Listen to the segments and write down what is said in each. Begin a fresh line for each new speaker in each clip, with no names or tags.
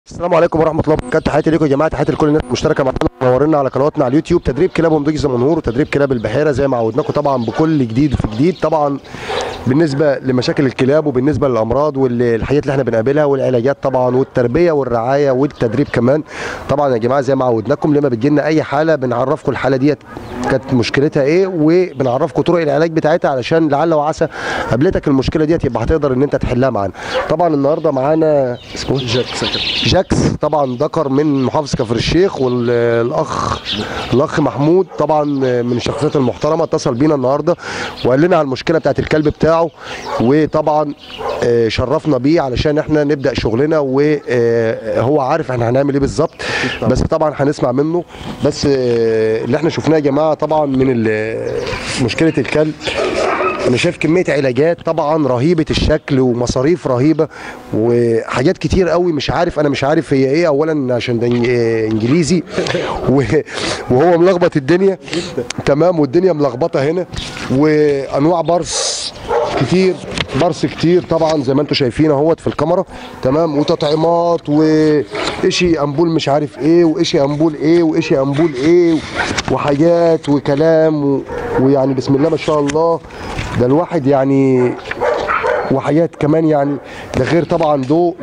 السلام عليكم ورحمه الله وبركاته تحياتي ليكم يا جماعه تحياتي لكل الناس المشتركه معانا منورنا على قنواتنا على اليوتيوب تدريب كلاب ومضيق زمنهور وتدريب كلاب البحيره زي ما عودناكم طبعا بكل جديد في جديد طبعا بالنسبه لمشاكل الكلاب وبالنسبه للامراض والحاجات اللي احنا بنقابلها والعلاجات طبعا والتربيه والرعايه والتدريب كمان طبعا يا جماعه زي ما عودناكم لما بتجي لنا اي حاله بنعرفكم الحاله ديت كانت مشكلتها ايه وبنعرفكم طرق العلاج بتاعتها علشان لعل وعسى قابلتك المشكله ديت يبقى هتقدر ان انت تحلها معانا طبعا النهارده معانا اسمه إيه؟
جاكس
جاكس طبعا ذكر من محافظ كفر الشيخ والاخ الاخ محمود طبعا من الشخصيات المحترمه اتصل بينا النهارده وقال لنا على المشكله بتاعت الكلب بتاعه وطبعا آه، شرفنا بيه علشان احنا نبدا شغلنا وهو عارف احنا هنعمل ايه بالظبط بس طبعا هنسمع منه بس آه، اللي احنا شفناه يا جماعه طبعا من ال- مشكله الكلب انا شايف كميه علاجات طبعا رهيبه الشكل ومصاريف رهيبه وحاجات كتير قوي مش عارف انا مش عارف هي ايه اولا عشان ده إنج- آه، انجليزي و- وهو ملخبط الدنيا تمام والدنيا ملخبطه هنا وانواع برص كتير برص كتير طبعا زي ما انتم شايفين اهوت في الكاميرا تمام وتطعيمات واشي امبول مش عارف ايه واشي امبول ايه واشي امبول ايه وحاجات وكلام و... ويعني بسم الله ما شاء الله ده الواحد يعني وحاجات كمان يعني ده غير طبعا ضوء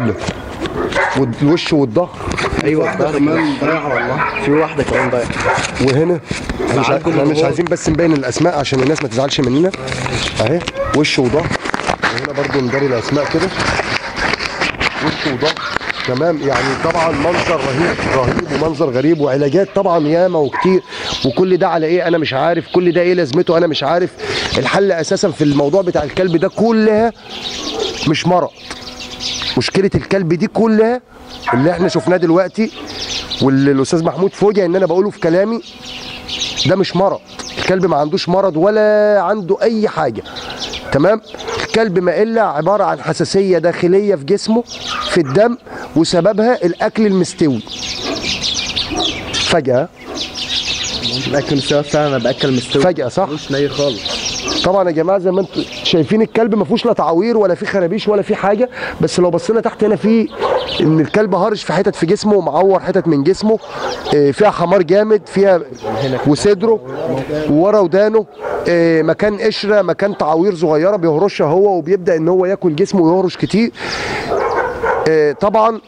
والوش والظهر
ايوه واحده كمان ضايعه والله في واحده كمان ضايعه
وهنا احنا مش,
معاكم
احنا مش
الغور.
عايزين بس نبين الاسماء عشان الناس ما تزعلش مننا اهي وش وظهر وهنا برضو نداري الاسماء كده وش وظهر تمام يعني طبعا منظر رهيب رهيب ومنظر غريب وعلاجات طبعا ياما وكتير وكل ده على ايه انا مش عارف كل ده ايه لازمته انا مش عارف الحل اساسا في الموضوع بتاع الكلب ده كلها مش مرض مشكله الكلب دي كلها اللي احنا شفناه دلوقتي واللي الاستاذ محمود فوجئ ان انا بقوله في كلامي ده مش مرض الكلب ما عندوش مرض ولا عنده اي حاجه تمام الكلب ما الا عباره عن حساسيه داخليه في جسمه في الدم وسببها الاكل المستوي فجاه
الاكل مستوي فعلا انا باكل مستوي
فجأة، صح؟
مش ني خالص
طبعا يا جماعه زي ما انتم شايفين الكلب ما فيهوش لا تعوير ولا فيه خرابيش ولا فيه حاجه بس لو بصينا تحت هنا في ان الكلب هارش في حتت في جسمه ومعور حتت من جسمه آه، فيها حمار جامد فيها وصدره وورا ودانه آه، مكان قشره مكان تعوير صغيره بيهرشها هو وبيبدا ان هو ياكل جسمه ويهرش كتير آه، طبعا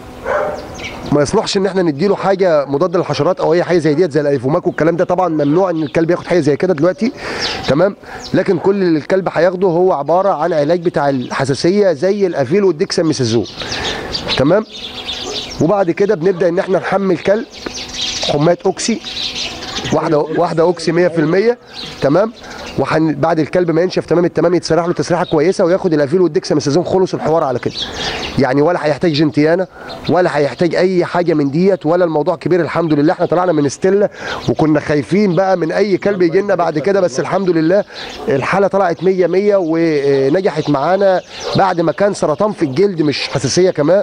ما يصلحش ان احنا نديله حاجه مضاده للحشرات او اي حاجه زي ديت زي الايفوماك والكلام ده طبعا ممنوع ان الكلب ياخد حاجه زي كده دلوقتي تمام لكن كل اللي الكلب هياخده هو عباره عن علاج بتاع الحساسيه زي الافيل والديكساميثازون تمام وبعد كده بنبدا ان احنا نحمل كلب حمات اوكسي واحده واحده اوكسي 100% تمام وحن بعد الكلب ما ينشف تمام التمام يتسرح له تسريحه كويسه وياخد الافيل والديكساميثازون خلص الحوار على كده يعني ولا هيحتاج جنتيانا ولا هيحتاج اي حاجه من ديت ولا الموضوع كبير الحمد لله احنا طلعنا من ستيلا وكنا خايفين بقى من اي كلب يجي لنا بعد كده بس الحمد لله الحاله طلعت 100 100 ونجحت معانا بعد ما كان سرطان في الجلد مش حساسيه كمان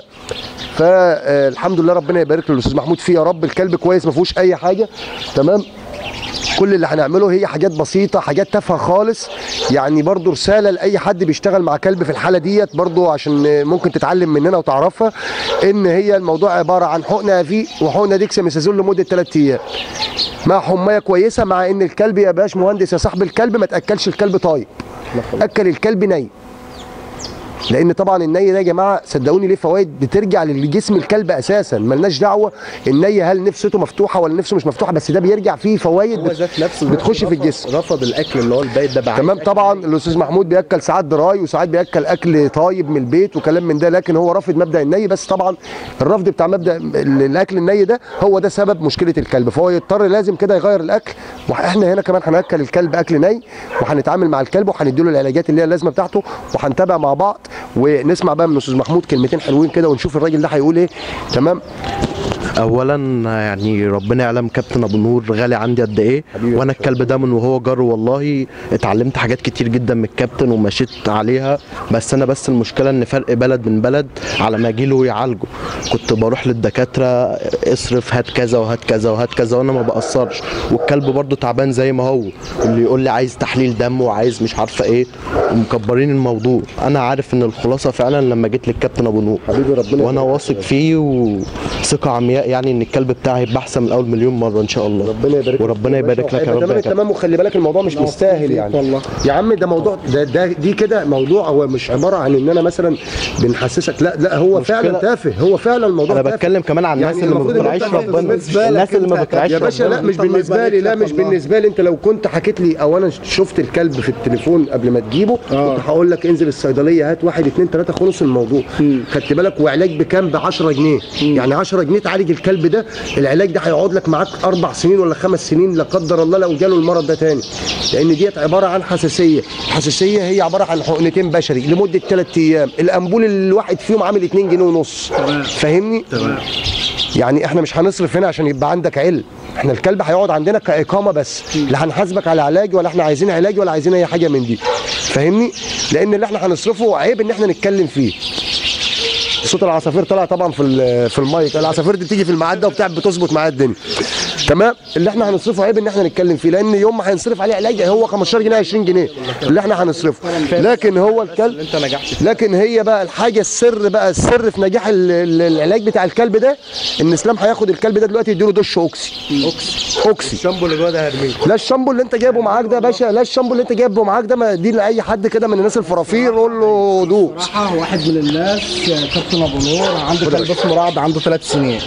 فالحمد لله ربنا يبارك للاستاذ محمود فيه يا رب الكلب كويس ما فيهوش اي حاجه تمام كل اللي هنعمله هي حاجات بسيطه حاجات تافهه خالص يعني برضو رساله لاي حد بيشتغل مع كلب في الحاله ديت برضو عشان ممكن تتعلم مننا وتعرفها ان هي الموضوع عباره عن حقنه في وحقنه ديكساميثازون لمده 3 ايام مع حمايه كويسه مع ان الكلب يا باش مهندس يا صاحب الكلب ما تاكلش الكلب طايب اكل الكلب ني لان طبعا الني ده يا جماعه صدقوني ليه فوائد بترجع لجسم الكلب اساسا ملناش دعوه الني هل نفسته مفتوحه ولا نفسه مش مفتوحه بس ده بيرجع فيه فوائد
هو
بت-
ذات نفسه
بتخش في
رفض-
الجسم
رفض الاكل اللي هو البيت ده بعد
تمام طبعا الاستاذ محمود بياكل ساعات دراي وساعات بياكل اكل طايب من البيت وكلام من ده لكن هو رافض مبدا الني بس طبعا الرفض بتاع مبدا ال- الاكل الني ده هو ده سبب مشكله الكلب فهو يضطر لازم كده يغير الاكل واحنا هنا كمان هناكل الكلب اكل ني وهنتعامل مع الكلب وهنديله العلاجات اللي هي اللازمه بتاعته وهنتابع مع بعض ونسمع بقى من الاستاذ محمود كلمتين حلوين كده ونشوف الراجل ده هيقول ايه تمام
اولا يعني ربنا يعلم كابتن ابو نور غالي عندي قد ايه
حبيبي
وانا
يا
الكلب ده من وهو جار والله اتعلمت حاجات كتير جدا من الكابتن ومشيت عليها بس انا بس المشكله ان فرق بلد من بلد على ما اجي له يعالجه كنت بروح للدكاتره اصرف هات كذا وهات كذا وهات كذا وانا ما بقصرش والكلب برضه تعبان زي ما هو اللي يقول لي عايز تحليل دم وعايز مش عارفه ايه ومكبرين الموضوع انا عارف ان الخلاصه فعلا لما جيت للكابتن ابو نور
حبيبي ربنا
وانا
يبارك
واثق فيه وثقه عمياء يعني ان الكلب بتاعي هيبقى احسن من اول مليون مره ان شاء الله
ربنا يبارك
وربنا يبارك لك يا
هيبقى
رب
تمام
يا كابتن.
التمام وخلي بالك الموضوع مش مستاهل يعني
والله.
يا عم ده موضوع ده, ده دي كده موضوع هو مش عباره عن ان انا مثلا بنحسسك لا لا هو فعلا تافه هو فعلا الموضوع
انا
تافه.
بتكلم كمان عن الناس
يعني
اللي ما
المفروض إن
بتراعيش
أنت
ربنا
بالنسبة لك
الناس اللي ما
أنت
بتراعيش
يا باشا
ربنا
لا مش
الله
بالنسبه
يبارك
لي لا
لك
مش
والله.
بالنسبه لي انت لو كنت حكيت لي او انا شفت الكلب في التليفون قبل ما تجيبه
آه.
كنت هقول لك انزل الصيدليه هات واحد اتنين تلاته خلص الموضوع خدت بالك وعلاج بكام ب 10 جنيه يعني 10 جنيه تعالج الكلب ده العلاج ده هيقعد لك معاك اربع سنين ولا خمس سنين لا قدر الله لو جاله المرض ده تاني لان ديت عباره عن حساسيه الحساسيه هي عباره عن حقنتين بشري لمده ثلاث ايام الامبول الواحد فيهم عامل 2 جنيه ونص فاهمني
تمام
يعني احنا مش هنصرف هنا عشان يبقى عندك علم احنا الكلب هيقعد عندنا كاقامه بس لا هنحاسبك على علاج ولا احنا عايزين علاج ولا عايزين اي حاجه من دي فاهمني لان اللي احنا هنصرفه عيب ان احنا نتكلم فيه صوت العصافير طلع طبعا في ال- في المايك العصافير دي بتيجي في الميعاد ده وبتاع بتظبط معايا الدنيا تمام اللي احنا هنصرفه عيب ان احنا نتكلم فيه لان يوم ما هينصرف عليه علاج هو 15 جنيه 20 جنيه اللي احنا هنصرفه لكن هو الكلب
انت نجحت
لكن هي بقى الحاجه السر بقى السر في نجاح ال- ال- العلاج بتاع الكلب ده ان اسلام هياخد الكلب ده دلوقتي يديله دش اوكسي اوكسي اوكسي
الشامبو اللي جوه ده هرميه
لا الشامبو اللي انت جايبه معاك ده يا باشا لا الشامبو اللي انت جايبه معاك ده ما دي لاي حد كده من الناس الفرافير قول له دوق
صراحة واحد من الناس كابتن ابو نور عنده كلب اسمه رعد عنده ثلاث سنين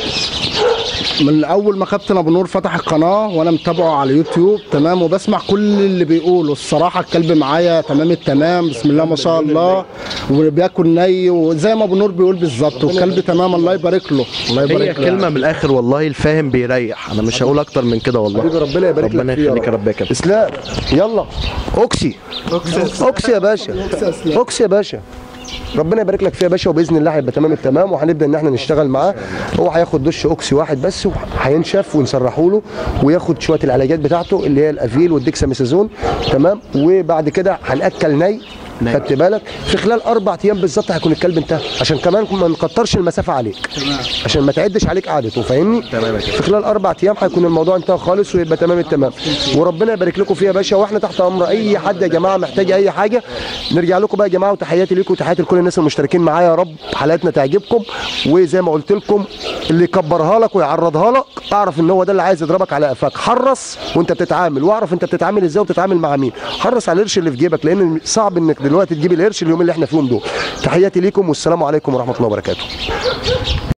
من اول ما كابتن ابو نور فتح القناه وانا متابعه على اليوتيوب تمام وبسمع كل اللي بيقوله الصراحه الكلب معايا تمام التمام بسم الله ما شاء الله وبياكل ني وزي ما ابو نور بيقول بالظبط والكلب تمام الله يبارك له الله يبارك
هي
له
كلمه من الاخر والله الفاهم بيريح انا مش هقول اكتر من كده
حبيبي
والله
ربنا يبارك لك
ربنا
فيه يا
يخليك يا
رب.
رب يا كابتن
اسلام يلا اوكسي اوكسي يا باشا اوكسي يا باشا ربنا يبارك لك فيها يا باشا وباذن الله هيبقى تمام التمام وهنبدا ان احنا نشتغل معاه هو هياخد دش اوكسي واحد بس وهينشف ونسرحه له وياخد شويه العلاجات بتاعته اللي هي الافيل والديكساميثازون تمام وبعد كده هناكل ني
ني.
خدت بالك في خلال اربع ايام بالظبط هيكون الكلب انتهى عشان كمان ما نكترش المسافه عليك عشان ما تعدش عليك قعدته فاهمني
تمام يا كابتن.
في خلال اربع ايام هيكون الموضوع انتهى خالص ويبقى تمام التمام وربنا يبارك لكم فيها يا باشا واحنا تحت امر اي حد يا جماعه محتاج اي حاجه نرجع لكم بقى يا جماعه وتحياتي ليكم وتحياتي لكل الناس المشتركين معايا يا رب حلقتنا تعجبكم وزي ما قلت لكم اللي يكبرها لك ويعرضها لك اعرف ان هو ده اللي عايز يضربك على قفاك حرص وانت بتتعامل واعرف انت بتتعامل ازاي وبتتعامل مع مين حرص على القرش اللي في جيبك لان صعب انك دلوقتي تجيب القرش اليوم اللي احنا فيهم دول تحياتي ليكم والسلام عليكم ورحمه الله وبركاته